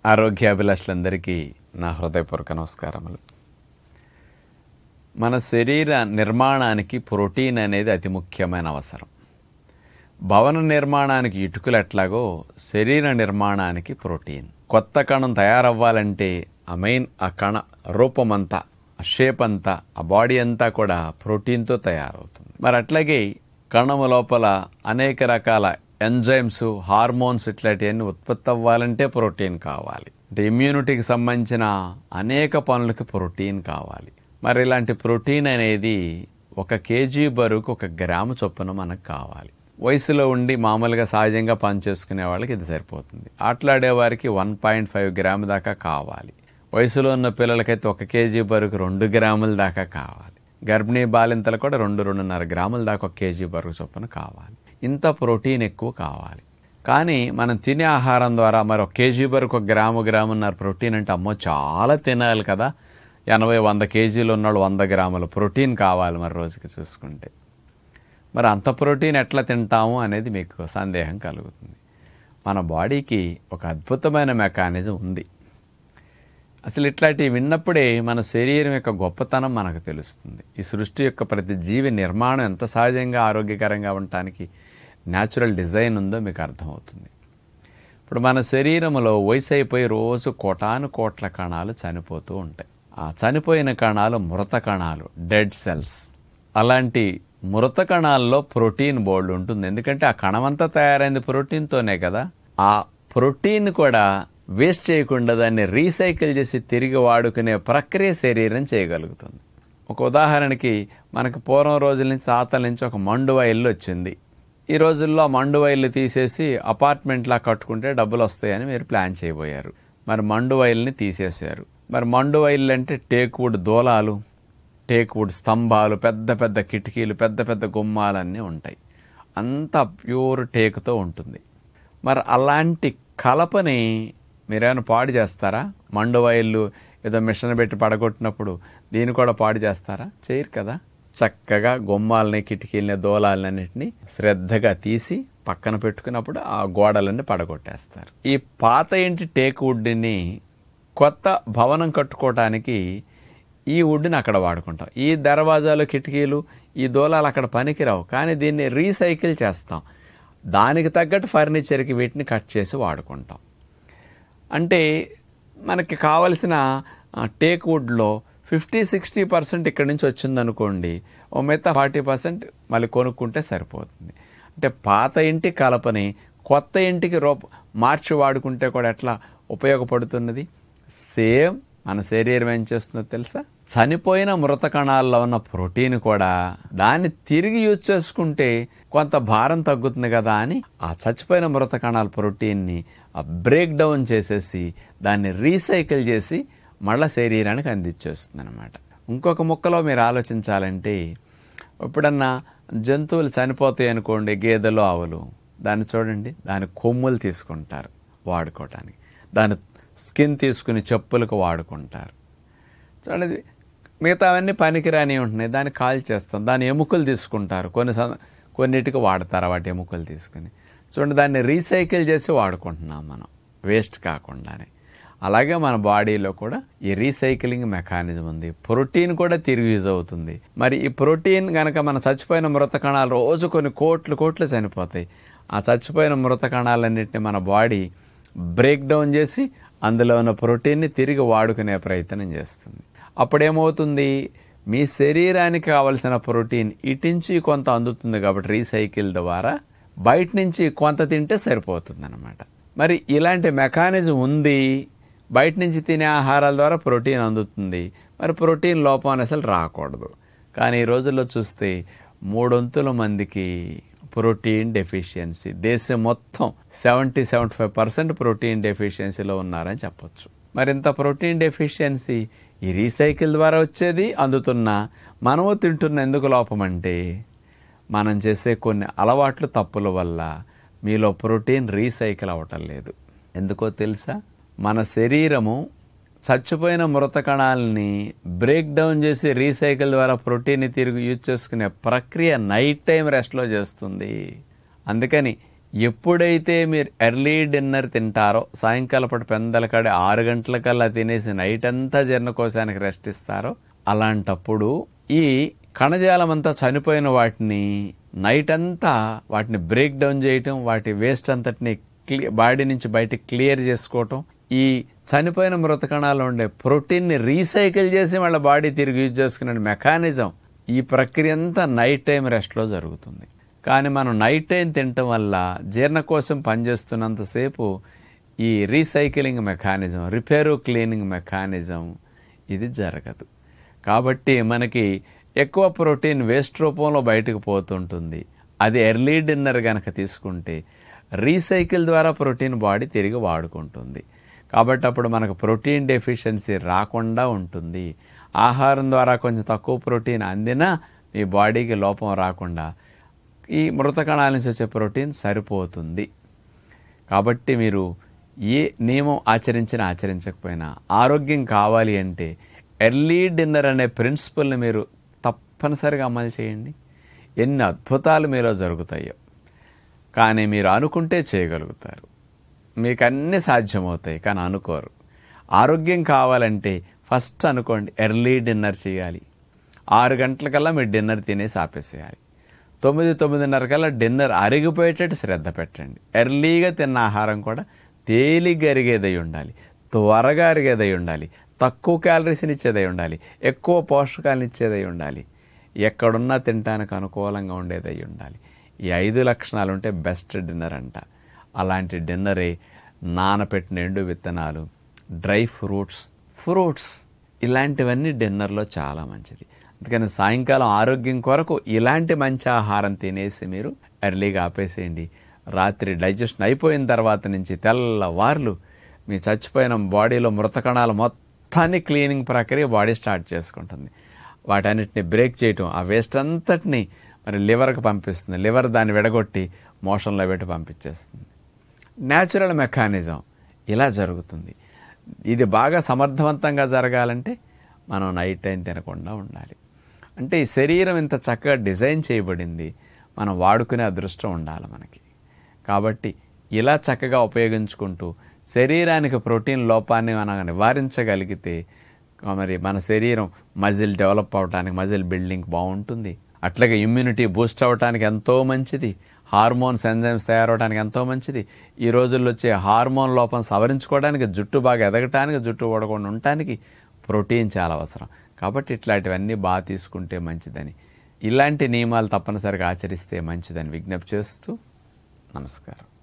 ఆరోగ్యాభిలాషులందరికీ నా హృదయపూర్వక నమస్కారములు మన శరీర నిర్మాణానికి ప్రోటీన్ అనేది అతి ముఖ్యమైన అవసరం భవన నిర్మాణానికి ఇటుకలు ఎట్లాగో శరీర నిర్మాణానికి ప్రోటీన్ కొత్త కణం తయారవ్వాలంటే ఆ మెయిన్ ఆ కణ రూపమంతా ఆ షేప్ అంతా ఆ బాడీ అంతా కూడా ప్రోటీన్తో తయారవుతుంది మరి అట్లాగే కణము లోపల అనేక రకాల ఎంజైమ్స్ హార్మోన్స్ ఇట్లాంటివన్నీ ఉత్పత్తి అవ్వాలంటే ప్రోటీన్ కావాలి అంటే ఇమ్యూనిటీకి సంబంధించిన అనేక పనులకి ప్రోటీన్ కావాలి మరి ఇలాంటి ప్రోటీన్ అనేది ఒక కేజీ బరువుకు ఒక గ్రాము చొప్పున మనకు కావాలి వయసులో ఉండి మామూలుగా సహజంగా పనిచేసుకునే వాళ్ళకి ఇది సరిపోతుంది ఆటలాడే వారికి వన్ పాయింట్ ఫైవ్ గ్రామ్ దాకా కావాలి వయసులో ఉన్న పిల్లలకైతే ఒక కేజీ బరువుకు రెండు గ్రాముల దాకా కావాలి గర్భిణీ బాలింతలు కూడా రెండు రెండున్నర గ్రాముల దాకా ఒక కేజీ బరువు చొప్పున కావాలి ఇంత ప్రోటీన్ ఎక్కువ కావాలి కానీ మనం తినే ఆహారం ద్వారా మరి ఒక కేజీ వరకు ఒక గ్రాము గ్రామున్నర ప్రోటీన్ అంటే అమ్మో చాలా తినాలి కదా ఎనభై వంద కేజీలు ఉన్నవాళ్ళు వంద గ్రాముల ప్రోటీన్ కావాలి మరి రోజుకి చూసుకుంటే మరి అంత ప్రోటీన్ ఎట్లా తింటాము అనేది మీకు సందేహం కలుగుతుంది మన బాడీకి ఒక అద్భుతమైన మెకానిజం ఉంది అసలు ఇట్లాంటివి విన్నప్పుడే మన శరీరం యొక్క గొప్పతనం మనకు తెలుస్తుంది ఈ సృష్టి యొక్క ప్రతి జీవి నిర్మాణం ఎంత సహజంగా ఆరోగ్యకరంగా ఉండటానికి న్యాచురల్ డిజైన్ ఉందో మీకు అర్థమవుతుంది ఇప్పుడు మన శరీరంలో వయసు అయిపోయి రోజు కోటాను కోట్ల కణాలు చనిపోతూ ఉంటాయి ఆ చనిపోయిన కణాలు మృత కణాలు డెడ్ సెల్స్ అలాంటి మృత కణాల్లో ప్రోటీన్ బోర్డు ఉంటుంది ఎందుకంటే ఆ కణమంతా తయారైంది ప్రోటీన్తోనే కదా ఆ ప్రోటీన్ కూడా వేస్ట్ చేయకుండా దాన్ని రీసైకిల్ చేసి తిరిగి వాడుకునే ప్రక్రియ శరీరం చేయగలుగుతుంది ఒక ఉదాహరణకి మనకి పూర్వం రోజుల నుంచి తాతల నుంచి ఒక మండువా ఇల్లు వచ్చింది ఈ రోజుల్లో ఆ మండువా ఇల్లు తీసేసి అపార్ట్మెంట్లా కట్టుకుంటే డబ్బులు వస్తాయని మీరు ప్లాన్ చేయబోయారు మరి మండువా ఇల్లుని తీసేశారు మరి మండువా ఇల్లు అంటే టేక్వుడ్ దూలాలు టేక్వుడ్ స్తంభాలు పెద్ద పెద్ద కిటికీలు పెద్ద పెద్ద గుమ్మాలన్నీ ఉంటాయి అంతా ప్యూర్ టేకుతో ఉంటుంది మరి అలాంటి కలపని మీరేమైనా పాడు చేస్తారా మండువాయిల్లు ఏదో మిషన్ పెట్టి పడగొట్టినప్పుడు దీన్ని కూడా పాడు చేస్తారా చేయరు కదా చక్కగా గుమ్మాలని కిటికీలని దూలాలని అన్నింటినీ శ్రద్ధగా తీసి పక్కన పెట్టుకున్నప్పుడు ఆ గోడలన్నీ పడగొట్టేస్తారు ఈ పాత ఇంటి టేక్ వుడ్ని కొత్త భవనం కట్టుకోవటానికి ఈ వుడ్ని అక్కడ వాడుకుంటాం ఈ దర్వాజాలు కిటికీలు ఈ దూలాలు అక్కడ పనికిరావు కానీ దీన్ని రీసైకిల్ చేస్తాం దానికి తగ్గట్టు ఫర్నిచర్కి వీటిని కట్ చేసి వాడుకుంటాం అంటే మనకి కావలసిన టేక్ వుడ్లో ఫిఫ్టీ సిక్స్టీ పర్సెంట్ ఇక్కడి నుంచి వచ్చిందనుకోండి ఓ మిగతా ఫార్టీ పర్సెంట్ మళ్ళీ కొనుక్కుంటే సరిపోతుంది అంటే పాత ఇంటి కలపని కొత్త ఇంటికి రూప మార్చి వాడుకుంటే కూడా ఎట్లా ఉపయోగపడుతున్నది సేమ్ మన శరీరం ఏం చేస్తుందో తెలుసా చనిపోయిన మృత కణాల్లో ఉన్న ప్రోటీన్ కూడా దాన్ని తిరిగి యూజ్ చేసుకుంటే కొంత భారం తగ్గుతుంది కదా అని ఆ చచ్చిపోయిన మృత కణాల ప్రోటీన్ని బ్రేక్ డౌన్ చేసేసి దాన్ని రీసైకిల్ చేసి మళ్ళా శరీరానికి అందించేస్తుంది అనమాట ఇంకొక ముక్కలో మీరు ఆలోచించాలంటే ఎప్పుడన్నా జంతువులు చనిపోతాయి అనుకోండి గేదెలు ఆవులు దాన్ని చూడండి దాని కొమ్ములు తీసుకుంటారు వాడుకోవటానికి దాని స్కిన్ తీసుకుని చెప్పులకు వాడుకుంటారు చూడండి మిగతావన్నీ పనికిరాని ఉంటున్నాయి దాన్ని కాల్ చేస్తాం దాని ఎముకలు తీసుకుంటారు కొన్ని కొన్నిటికి వాడతారు వాటి ఎముకలు తీసుకుని చూడండి దాన్ని రీసైకిల్ చేసి వాడుకుంటున్నాం మనం వేస్ట్ కాకుండానే అలాగే మన బాడీలో కూడా ఈ రీసైక్లింగ్ మెకానిజం ఉంది ప్రోటీన్ కూడా తిరిగి యూజ్ అవుతుంది మరి ఈ ప్రోటీన్ కనుక మన చచ్చిపోయిన మృత కణాలు రోజు కొన్ని కోట్లు కోట్లు చనిపోతాయి ఆ చచ్చిపోయిన మృత కణాలన్నింటినీ మన బాడీ బ్రేక్ డౌన్ చేసి అందులో ఉన్న ప్రోటీన్ని తిరిగి వాడుకునే ప్రయత్నం చేస్తుంది అప్పుడేమవుతుంది మీ శరీరానికి కావలసిన ప్రోటీన్ ఇటించి కొంత అందుతుంది కాబట్టి రీసైకిల్ ద్వారా బయట నుంచి కొంత తింటే సరిపోతుంది అనమాట మరి ఇలాంటి మెకానిజం ఉంది బయట నుంచి తినే ఆహారాల ద్వారా ప్రోటీన్ అందుతుంది మరి ప్రోటీన్ లోపం అని అసలు రాకూడదు కానీ ఈ రోజుల్లో చూస్తే మూడొంతుల మందికి ప్రోటీన్ డెఫిషియన్సీ దేశం మొత్తం seventy seventy five percent protein డెఫిషియన్సీలో ఉన్నారని చెప్పొచ్చు మరి ఇంత ప్రోటీన్ డెఫిషియన్సీ ఈ రీసైకిల్ ద్వారా వచ్చేది అందుతున్నా మనము తింటున్న ఎందుకు లోపం అంటే మనం చేసే కొన్ని అలవాట్లు తప్పుల వల్ల మీలో ప్రోటీన్ రీసైకిల్ అవ్వటం లేదు ఎందుకో తెలుసా మన శరీరము చచ్చిపోయిన మృత కణాలని బ్రేక్ డౌన్ చేసి రీసైకిల్ ద్వారా ప్రోటీన్ని తిరిగి యూజ్ చేసుకునే ప్రక్రియ నైట్ టైం రెస్ట్లో చేస్తుంది అందుకని ఎప్పుడైతే మీరు ఎర్లీ డిన్నర్ తింటారో సాయంకాలం పూట పెందల కాడ ఆరు గంటలకల్లా తినేసి నైట్ అంతా జీర్ణకోశానికి రెస్ట్ ఇస్తారో అలాంటప్పుడు ఈ కణజాలం అంతా చనిపోయిన వాటిని నైట్ అంతా వాటిని బ్రేక్ డౌన్ చేయటం వాటి వేస్ట్ అంతటిని క్లి బాడీ నుంచి బయటకు క్లియర్ చేసుకోవటం ఈ చనిపోయిన మృత కణాల్లో ఉండే ప్రోటీన్ని రీసైకిల్ చేసి వాళ్ళ బాడీ తిరిగి యూజ్ చేసుకునే మెకానిజం ఈ ప్రక్రియ అంతా నైట్ టైం రెస్ట్లో జరుగుతుంది కానీ మనం నైట్ టైం తినటం వల్ల జీర్ణకోశం పనిచేస్తున్నంతసేపు ఈ recycling mechanism repair cleaning mechanism ఇది జరగదు కాబట్టి మనకి ఎక్కువ ప్రోటీన్ వేస్ట్ రూపంలో బయటకు పోతుంటుంది అది ఎర్లీ డిన్నర్ కనుక తీసుకుంటే రీసైకిల్ ద్వారా ప్రోటీన్ బాడీ తిరిగి వాడుకుంటుంది కాబట్టి అప్పుడు మనకు ప్రోటీన్ డెఫిషియన్సీ రాకుండా ఉంటుంది ఆహారం ద్వారా కొంచెం తక్కువ ప్రోటీన్ అందినా మీ బాడీకి లోపం రాకుండా ఈ మృత కణాల నుంచి వచ్చే ప్రోటీన్ సరిపోతుంది కాబట్టి మీరు ఏ నియమం ఆచరించినా ఆచరించకపోయినా ఆరోగ్యం కావాలి అంటే ఎర్లీ డిన్నర్ అనే ప్రిన్సిపల్ని మీరు తప్పనిసరిగా అమలు చేయండి ఎన్ని అద్భుతాలు మీలో జరుగుతాయో కానీ మీరు అనుకుంటే చేయగలుగుతారు మీకు అన్నీ సాధ్యమవుతాయి కానీ అనుకోరు ఆరోగ్యం కావాలంటే ఫస్ట్ అనుకోండి ఎర్లీ డిన్నర్ చేయాలి ఆరు గంటలకల్లా మీరు డిన్నర్ తినేసి ఆపేసేయాలి తొమ్మిది తొమ్మిదిన్నర కల్లా డిన్నర్ అరిగిపోయేటట్టు శ్రద్ధ పెట్టండి ఎర్లీగా తిన్న ఆహారం కూడా తేలిగ్గా అరిగేదై ఉండాలి త్వరగా అరిగేదై ఉండాలి తక్కువ క్యాలరీస్ని ఇచ్చేదై ఉండాలి ఎక్కువ పోషకాలను ఇచ్చేదై ఉండాలి ఎక్కడున్నా తినడానికి అనుకూలంగా ఉండేదై ఉండాలి ఈ ఐదు లక్షణాలు ఉంటే బెస్ట్ డిన్నర్ అంట అలాంటి డిన్నరే నానపెట్టిన ఎండు విత్తనాలు డ్రై ఫ్రూట్స్ ఫ్రూట్స్ ఇలాంటివన్నీ డిన్నర్లో చాలా మంచిది అందుకని సాయంకాలం ఆరోగ్యం కొరకు ఇలాంటి మంచి ఆహారం తినేసి మీరు ఎర్లీగా ఆపేసేయండి రాత్రి డైజెషన్ అయిపోయిన తర్వాత నుంచి తెల్లవార్లు మీ చచ్చిపోయిన బాడీలో మృత కణాలు మొత్తాన్ని క్లీనింగ్ ప్రక్రియ బాడీ స్టార్ట్ చేసుకుంటుంది వాటన్నిటిని బ్రేక్ చేయటం ఆ వేస్ట్ అంతటిని మరి లివర్కి పంపిస్తుంది లివర్ దాన్ని విడగొట్టి మోషన్లో పెట్టి పంపించేస్తుంది న్యాచురల్ మెకానిజం ఇలా జరుగుతుంది ఇది బాగా సమర్థవంతంగా జరగాలంటే మనం నైట్ టైం తినకుండా ఉండాలి అంటే ఈ శరీరం ఇంత చక్కగా డిజైన్ చేయబడింది మనం వాడుకునే అదృష్టం ఉండాలి మనకి కాబట్టి ఇలా చక్కగా ఉపయోగించుకుంటూ శరీరానికి ప్రోటీన్ లోపాన్ని మనం నివారించగలిగితే మరి మన శరీరం మజిల్ డెవలప్ అవడానికి మజిల్ బిల్డింగ్ బాగుంటుంది అట్లాగే ఇమ్యూనిటీ బూస్ట్ అవ్వడానికి ఎంతో మంచిది హార్మోన్స్ ఎంజైమ్స్ తయారవడానికి ఎంతో మంచిది ఈ రోజుల్లో వచ్చే హార్మోన్ లోపం సవరించుకోవడానికి జుట్టు బాగా ఎదగటానికి జుట్టు ఊడకుండా ఉండటానికి ప్రోటీన్ చాలా అవసరం కాబట్టి ఇట్లాంటివన్నీ బాగా తీసుకుంటే మంచిదని ఇలాంటి నియమాలు తప్పనిసరిగా ఆచరిస్తే మంచిదని విజ్ఞప్తి చేస్తూ నమస్కారం